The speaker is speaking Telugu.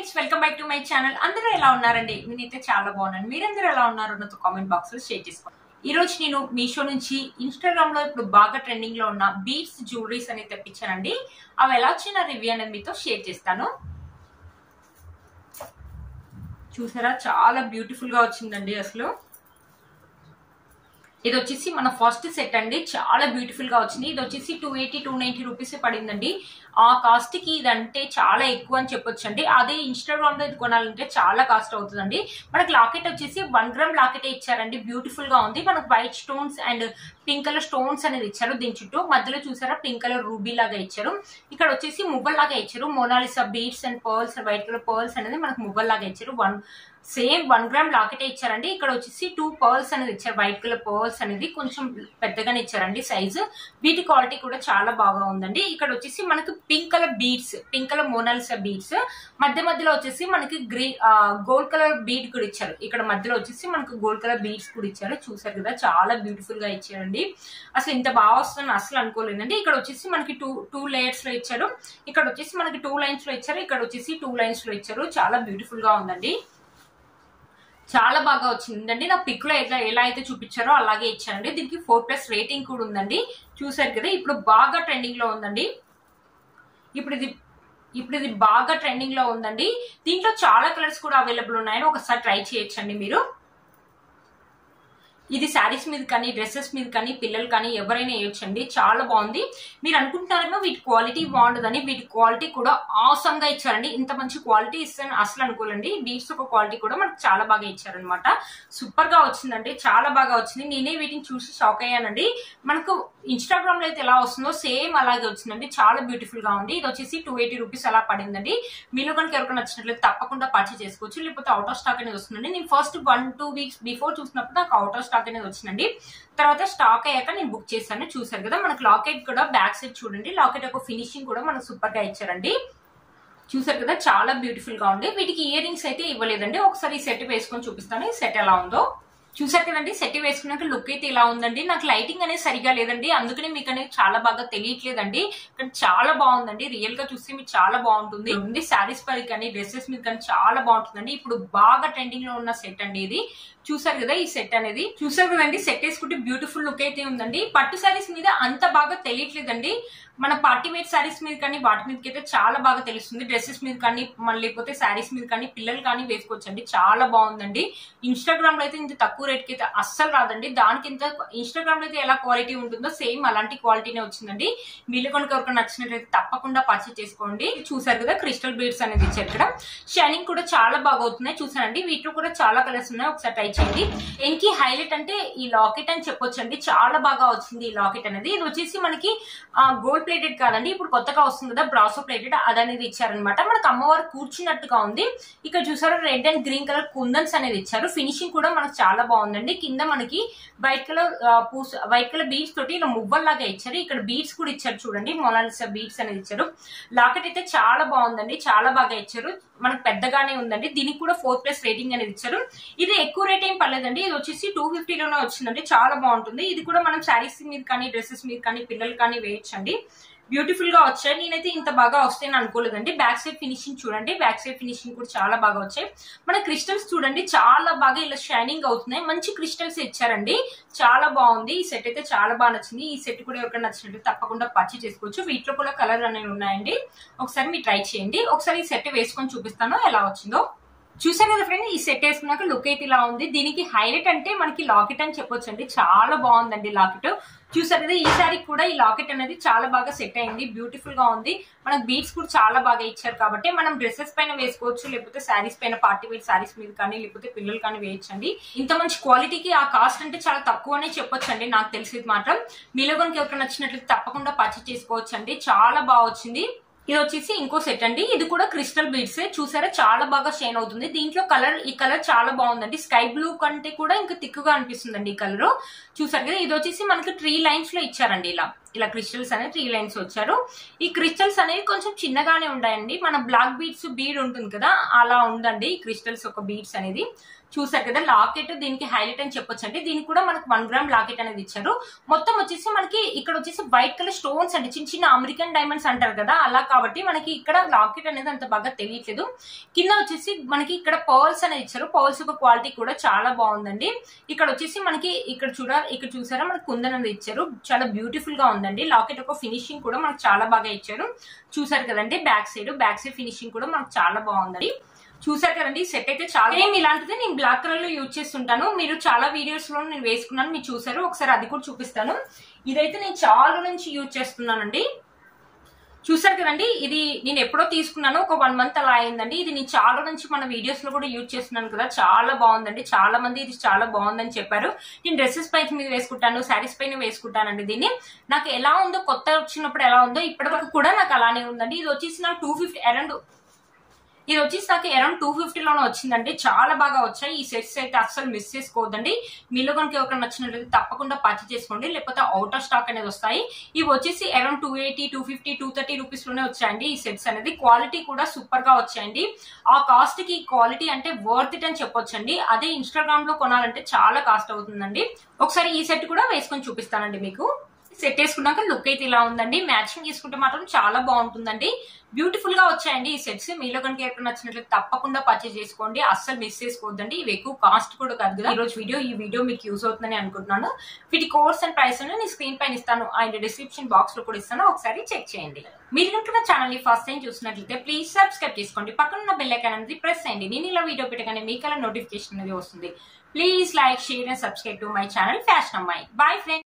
friends welcome back to my channel అందరూ ఎలా ఉన్నారండి నేనైతే చాలా బాగున్నాను మీరందరూ ఎలా ఉన్నారు నాతో కామెంట్ బాక్స్ లో షేర్ చేసుకోండి ఈ రోజు నేను మీషో నుంచి ఇన్స్టాగ్రామ్ లో ఇప్పుడు బాగా ట్రెండింగ్ లో ఉన్న బీడ్స్ జ్యువెలరీస్ అనేది తెప్పించానండి అవి ఎలా వచ్చిన రివ్యూ అనేది మీతో షేర్ చేస్తాను చూసారా చాలా బ్యూటిఫుల్ గా వచ్చిందండి అసలు ఇది వచ్చేసి మన ఫస్ట్ సెట్ అండి చాలా బ్యూటిఫుల్ గా వచ్చింది ఇది వచ్చేసి two eighty two ninety rupees పడిందండి ఆ కాస్ట్ కి ఇదంటే చాలా ఎక్కువ అని చెప్పొచ్చు అండి అదే ఇన్స్టాగ్రామ్ లో ఇది కొనాలంటే చాలా కాస్ట్ అవుతుందండి మనకి లాకెట్ వచ్చేసి వన్ గ్రామ్ లాకెట్ ఇచ్చారండి బ్యూటిఫుల్ గా ఉంది మనకు white stones and pink colour stones అనేది ఇచ్చారు దీని చుట్టూ మధ్యలో చూసారా పింక్ కలర్ రూబీ లాగా ఇచ్చారు ఇక్కడ వచ్చేసి మువ్వల్ లాగా ఇచ్చారు Mona Lisa beads and pearls white colour pearls అనేది మనకు మువ్వల్ లాగా ఇచ్చారు one same one gram locket ఇచ్చారండి ఇక్కడ వచ్చేసి టూ పర్ల్స్ అనేది ఇచ్చారు వైట్ కలర్ పర్ల్స్ అనేది కొంచెం పెద్దగానే ఇచ్చారండి సైజు వీటి క్వాలిటీ కూడా చాలా బాగా ఉందండి ఇక్కడ వచ్చేసి మనకి pink colour beads pink colour Mona Lisa beads మధ్య మధ్యలో వచ్చేసి మనకి గ్రీ గోల్డ్ కలర్ బీడ్ కూడా ఇచ్చారు ఇక్కడ మధ్యలో వచ్చేసి మనకు గోల్డ్ కలర్ బీడ్స్ కూడా ఇచ్చారు చూసారు కదా చాలా బ్యూటిఫుల్ గా ఇచ్చారండి అసలు ఇంత బాగా వస్తుందని అసలు అనుకోలేదండి ఇక్కడ వచ్చేసి మనకి టూ టూ లేయర్స్ లో ఇచ్చారు ఇక్కడ వచ్చేసి మనకి టూ లైన్స్ లో ఇచ్చారు ఇక్కడ వచ్చేసి టూ లైన్స్ లో ఇచ్చారు చాలా బ్యూటిఫుల్ గా ఉందండి చాలా బాగా వచ్చిందండి నా పిక్ లో ఎలా ఎలా అయితే చూపించారో అలాగే ఇచ్చానండి దీనికి ఫోర్ ప్లస్ రేటింగ్ కూడా ఉందండి చూసారు కదా ఇప్పుడు బాగా ట్రెండింగ్ లో ఉందండి ఇప్పుడు ఇది ఇప్పుడు ఇది బాగా ట్రెండింగ్ లో ఉందండి దీంట్లో చాలా కలర్స్ కూడా అవైలబుల్ ఉన్నాయని ఒకసారి ట్రై చేయొచ్చండి మీరు ఇది శారీస్ మీద కానీ డ్రెస్సెస్ మీద కానీ పిల్లలు కానీ ఎవరైనా వేయొచ్చండి చాలా బాగుంది మీరు అనుకుంటున్నారేమో వీటి క్వాలిటీ బాగుండదని వీటి క్వాలిటీ కూడా ఆసమ్ గా ఇచ్చారండి ఇంత మంచి క్వాలిటీ ఇస్తాను అసలు అనుకోలేండి బీట్స్ ఒక క్వాలిటీ కూడా మనకు చాలా బాగా ఇచ్చారనమాట సూపర్ గా వచ్చిందండి చాలా బాగా వచ్చింది నేనే వీటిని చూసి షాక్ అయ్యానండి మనకు ఇన్స్టాగ్రామ్ లో అయితే ఎలా వస్తుందో సేమ్ అలాగే వచ్చిందండి చాలా బ్యూటిఫుల్ గా ఉంది ఇది వచ్చేసి టూ ఎయిటీ రూపీస్ అలా పడిందండి మీలో కనుక ఎవరికైనా నచ్చినట్లయితే తప్పకుండా పర్చేస్ చేసుకోవచ్చు లేకపోతే అవుట్ ఆఫ్ స్టాక్ అనేది వస్తుందండి నేను first one two weeks before చూసినప్పుడు నాకు అవుట్ ఆఫ్ స్టాక్ అనేది వచ్చిందండి తర్వాత స్టాక్ అయ్యాక నేను బుక్ చేశాను చూసారు కదా మనకు లాకెట్ కూడా బ్యాక్ సైడ్ చూడండి లాకెట్ యొక్క ఫినిషింగ్ కూడా మనకు సూపర్ గా ఇచ్చారండి చూసారు కదా చాలా బ్యూటిఫుల్ గా ఉంది వీటికి ఇయర్ రింగ్స్ అయితే ఇవ్వలేదండి ఒకసారి ఈ సెట్ వేసుకొని చూపిస్తాను ఈ సెట్ ఎలా ఉందో చూసారు కదండి సెట్ వేసుకున్నాక లుక్ అయితే ఇలా ఉందండి నాకు లైటింగ్ అనేది సరిగా లేదండి అందుకనే మీకు అనేది చాలా బాగా తెలియట్లేదండి కానీ చాలా బాగుందండి రియల్ గా చూస్తే మీకు చాలా బాగుంటుంది ఉంది శారీస్ పై కానీ డ్రెస్సెస్ మీద కానీ చాలా బాగుంటుందండి ఇప్పుడు బాగా ట్రెండింగ్ లో ఉన్న సెట్ అండి ఇది చూసారు కదా ఈ సెట్ అనేది చూసారు కదండి సెట్ వేసుకుంటే బ్యూటిఫుల్ లుక్ అయితే ఉందండి పట్టు శారీస్ మీద అంత బాగా తెలియట్లేదండి మన పార్టీ వేర్ శారీస్ మీద కానీ వాటి మీదకి అయితే చాలా బాగా తెలుస్తుంది డ్రెస్సెస్ మీద కానీ మళ్ళీ లేకపోతే శారీస్ మీద కానీ పిల్లలు కానీ వేసుకోవచ్చండి చాలా బాగుందండి ఇన్స్టాగ్రామ్ లో అయితే ఇంత తక్కువ రేట్ కి అయితే అస్సలు రాదండి దానికి ఇంత ఇన్స్టాగ్రామ్ లో అయితే ఎలా క్వాలిటీ ఉంటుందో సేమ్ అలాంటి క్వాలిటీనే వచ్చిందండి వీళ్ళు కనుక ఎవరికి నచ్చినట్లయితే తప్పకుండా పర్చేస్ చేసుకోండి చూసారు కదా క్రిస్టల్ బీడ్స్ అనేది ఇచ్చారు ఇక్కడ షైనింగ్ కూడా చాలా బాగా అవుతున్నాయి చూసానండి వీటిలో కూడా చాలా కలర్స్ ఉన్నాయి ఒకసారి ట్రై చేయండి ఎన్కి హైలైట్ అంటే ఈ లాకెట్ అని చెప్పొచ్చండి చాలా బాగా వచ్చింది ఈ లాకెట్ అనేది ఇది వచ్చేసి మనకి గోల్డ్ ప్లేటెడ్ కాదండి ఇప్పుడు కొత్తగా వస్తుంది కదా బ్రాసో ప్లేటెడ్ అదనేది ఇచ్చారనమాట మనకు అమ్మవారు కూర్చున్నట్టుగా ఉంది ఇక్కడ చూసారు red and green colour kundans అనేది ఇచ్చారు ఫినిషింగ్ కూడా మనకు చాలా బాగుందండి కింద మనకి వైట్ కలర్ పూస్ వైట్ కలర్ బీడ్స్ తోటి ఇలా మువ్వల్లాగా ఇచ్చారు ఇక్కడ బీడ్స్ కూడా ఇచ్చారు చూడండి మొలాలిసా బీడ్స్ అనేది ఇచ్చారు లాకెట్ అయితే చాలా బాగుందండి చాలా బాగా ఇచ్చారు మనకు పెద్దగానే ఉందండి దీనికి కూడా ఫోర్ ప్లస్ రేటింగ్ అనేది ఇచ్చారు ఇది ఎక్కువ రేట్ ఏం పర్లేదండి ఇది వచ్చేసి టూ ఫిఫ్టీలోనే వచ్చిందండి చాలా బాగుంటుంది ఇది కూడా మనం శారీస్ మీద కానీ డ్రెస్సెస్ మీద కానీ పిల్లలు కానీ వేయచ్చండి బ్యూటిఫుల్ గా వచ్చాయి నేనైతే ఇంత బాగా వస్తాయని అనుకోలేదండి బ్యాక్ సైడ్ ఫినిషింగ్ చూడండి బ్యాక్ సైడ్ ఫినిషింగ్ కూడా చాలా బాగా వచ్చాయి మన క్రిస్టల్స్ చూడండి చాలా బాగా ఇలా షైనింగ్ అవుతున్నాయి మంచి క్రిస్టల్స్ ఇచ్చారండి చాలా బాగుంది ఈ సెట్ అయితే చాలా బాగా నచ్చింది ఈ సెట్ కూడా ఎవరికైనా నచ్చినట్టు తప్పకుండా పర్చేస్ చేసుకోవచ్చు వీటిలో కూడా కలర్ అనేవి ఉన్నాయండి ఒకసారి మీరు ట్రై చేయండి ఒకసారి ఈ సెట్ వేసుకొని చూపిస్తాను ఎలా వచ్చిందో చూసాను కదా ఫ్రెండ్ ఈ సెట్ వేసుకున్నాక లుక్ అయితే ఇలా ఉంది దీనికి హైలైట్ అంటే మనకి లాకెట్ అని చెప్పొచ్చు అండి చాలా బాగుందండి లాకెట్ చూసారు కదా ఈ సారీ కూడా ఈ లాకెట్ అనేది చాలా బాగా సెట్ అయింది బ్యూటిఫుల్ గా ఉంది మనకు బీట్స్ కూడా చాలా బాగా ఇచ్చారు కాబట్టి మనం డ్రెస్సెస్ పైన వేసుకోవచ్చు లేకపోతే శారీస్ పైన పార్టీ వేర్ శారీస్ మీద కానీ లేకపోతే పిల్లలు కానీ వేయచ్చండి ఇంత మంచి క్వాలిటీకి ఆ కాస్ట్ అంటే చాలా తక్కువనే చెప్పొచ్చు అండి నాకు తెలిసేది మాత్రం మీలో కనుక ఎవరికి నచ్చినట్లయితే తప్పకుండా పర్చేస్ చేసుకోవచ్చు అండి చాలా బాగా వచ్చింది ఇది వచ్చేసి ఇంకో సెట్ అండి ఇది కూడా క్రిస్టల్ బీడ్స్ చూసారా చాలా బాగా షైన్ అవుతుంది దీంట్లో కలర్ ఈ కలర్ చాలా బాగుందండి స్కై బ్లూ కంటే కూడా ఇంకా తిక్కుగా అనిపిస్తుందండి ఈ కలర్ చూసారు కదా ఇది వచ్చేసి మనకి త్రీ లైన్స్ లో ఇచ్చారండి ఇలా ఇలా క్రిస్టల్స్ అనేవి త్రీ లైన్స్ వచ్చారు ఈ క్రిస్టల్స్ అనేవి కొంచెం చిన్నగానే ఉంటాయండి మన బ్లాక్ బీడ్స్ బీడ్ ఉంటుంది కదా అలా ఉందండి ఈ క్రిస్టల్స్ ఒక బీడ్స్ అనేది చూసారు కదా లాకెట్ దీనికి హైలైట్ అని చెప్పొచ్చు అండి దీనికి కూడా మనకి వన్ గ్రామ్ లాకెట్ అనేది ఇచ్చారు మొత్తం వచ్చేసి మనకి ఇక్కడ వచ్చేసి వైట్ కలర్ స్టోన్స్ అండి చిన్న చిన్న అమెరికన్ డైమండ్స్ అంటారు కదా అలా కాబట్టి మనకి ఇక్కడ లాకెట్ అనేది అంత బాగా తెలియట్లేదు కింద వచ్చేసి మనకి ఇక్కడ పర్ల్స్ అనేది ఇచ్చారు పర్ల్స్ యొక్క క్వాలిటీ కూడా చాలా బాగుందండి ఇక్కడ వచ్చేసి మనకి ఇక్కడ చూడ ఇక్కడ చూసారా మనకి కుందన్ అనేది ఇచ్చారు చాలా బ్యూటిఫుల్ గా ఉందండి లాకెట్ యొక్క ఫినిషింగ్ కూడా మనకు చాలా బాగా ఇచ్చారు చూసారు కదండి back side back side finishing కూడా మనకు చాలా బాగుందండి చూసారు కదండి సెట్ అయితే చాలా సేమ్ ఇలాంటిది నేను బ్లాక్ కలర్ లో యూజ్ చేస్తుంటాను మీరు చాలా వీడియోస్ లో నేను వేసుకున్నాను మీరు చూసారు ఒకసారి అది కూడా చూపిస్తాను ఇదైతే నేను చాలా నుంచి యూజ్ చేస్తున్నానండి చూసారు కదండి ఇది నేను ఎప్పుడో తీసుకున్నాను ఒక వన్ మంత్ అలా అయిందండి ఇది నేను చాలా నుంచి మన వీడియోస్ లో కూడా యూజ్ చేస్తున్నాను కదా చాలా బాగుందండి చాలా మంది ఇది చాలా బాగుందని చెప్పారు నేను డ్రెస్సెస్ పైన మీద వేసుకుంటాను శారీస్ పైన వేసుకుంటానండి దీన్ని నాకు ఎలా ఉందో కొత్త వచ్చినప్పుడు ఎలా ఉందో ఇప్పటి వరకు కూడా నాకు అలానే ఉందండి ఇది వచ్చేసి నాకు టూ ఫిఫ్టీ అరౌండ్ ఇది వచ్చేసి నాకు అరౌండ్ టూ ఫిఫ్టీలోనే వచ్చిందండి చాలా బాగా వచ్చాయి ఈ సెట్స్ అయితే అస్సలు మిస్ చేసుకోవద్దండి మీలో కనుక ఎవరికైనా నచ్చినట్లయితే తప్పకుండా పర్చేస్ చేసుకోండి లేకపోతే అవుట్ ఆఫ్ స్టాక్ అనేది వస్తాయి ఇవి వచ్చేసి around two eighty two fifty two thirty rupees లోనే వచ్చాయండి ఈ సెట్స్ అనేది క్వాలిటీ కూడా సూపర్ గా వచ్చాయండి ఆ కాస్ట్ కి క్వాలిటీ అంటే వర్త్ ఇట్ అని చెప్పొచ్చండి అదే ఇన్స్టాగ్రామ్ లో కొనాలంటే చాలా కాస్ట్ అవుతుందండి ఒకసారి ఈ సెట్ కూడా వేసుకొని చూపిస్తానండి మీకు సెట్ వేసుకున్నాక లుక్ అయితే ఇలా ఉందండి మ్యాచింగ్ చేసుకుంటే మాత్రం చాలా బాగుంటుందండి బ్యూటిఫుల్ గా వచ్చాయండి ఈ సెట్స్ మీలో కనుక ఎక్కడ నచ్చినట్లయితే తప్పకుండా పర్చేస్ చేసుకోండి అస్సలు మిస్ చేసుకోవద్దండి ఇవి ఎక్కువ కాస్ట్ కూడా కాదు కదా ఈ రోజు వీడియో ఈ వీడియో మీకు యూస్ అవుతుందని అనుకుంటున్నాను వీటి కోర్స్ అండ్ ప్రైస్ నేను స్క్రీన్ పైన ఇస్తాను అండ్ డిస్క్రిప్షన్ బాక్స్ లో కూడా ఇస్తాను ఒకసారి చెక్ చేయండి మీరు కనుక నా ఛానల్ ని ఫస్ట్ టైం చూసినట్లయితే ప్లీజ్ సబ్స్క్రైబ్ చేసుకోండి పక్కన ఉన్న బెల్ ఐకాన్ అనేది ప్రెస్ చేయండి నేను ఇలా వీడియో పెట్టగానే మీకు అలా నోటిఫికేషన్ అనేది వస్తుంది please like share and subscribe to my channel fashion అమ్మాయి బాయ్ ఫ్రెండ్